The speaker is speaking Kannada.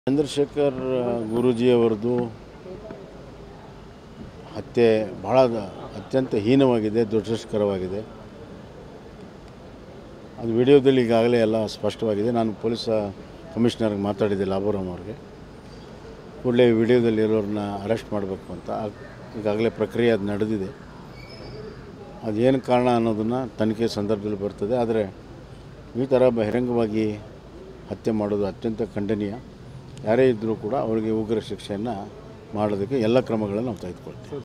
ಚಂದ್ರಶೇಖರ್ ಗುರೂಜಿಯವರದು ಹತ್ಯೆ ಭಾಳ ಅತ್ಯಂತ ಹೀನವಾಗಿದೆ ದುರದೃಷ್ಟಕರವಾಗಿದೆ ಅದು ವಿಡಿಯೋದಲ್ಲಿ ಈಗಾಗಲೇ ಎಲ್ಲ ಸ್ಪಷ್ಟವಾಗಿದೆ ನಾನು ಪೊಲೀಸ್ ಕಮಿಷನರ್ಗೆ ಮಾತಾಡಿದ್ದೆ ಲಾಭರಾಮ್ ಅವ್ರಿಗೆ ಕೂಡಲೇ ವಿಡಿಯೋದಲ್ಲಿ ಇರೋರನ್ನ ಅರೆಸ್ಟ್ ಮಾಡಬೇಕು ಅಂತ ಆ- ಈಗಾಗಲೇ ಪ್ರಕ್ರಿಯೆ ಅದು ನಡೆದಿದೆ ಅದೇನು ಕಾರಣ ಅನ್ನೋದನ್ನು ತನಿಖೆ ಸಂದರ್ಭದಲ್ಲಿ ಬರ್ತದೆ ಆದರೆ ಈ ಥರ ಬಹಿರಂಗವಾಗಿ ಹತ್ಯೆ ಮಾಡೋದು ಅತ್ಯಂತ ಖಂಡನೀಯ ಯಾರೇ ಇದ್ದರೂ ಕೂಡ ಅವರಿಗೆ ಉಗ್ರ ಶಿಕ್ಷೆಯನ್ನು ಮಾಡೋದಕ್ಕೆ ಎಲ್ಲ ಕ್ರಮಗಳನ್ನು ನಾವು ತೆಗೆದುಕೊಳ್ತೀವಿ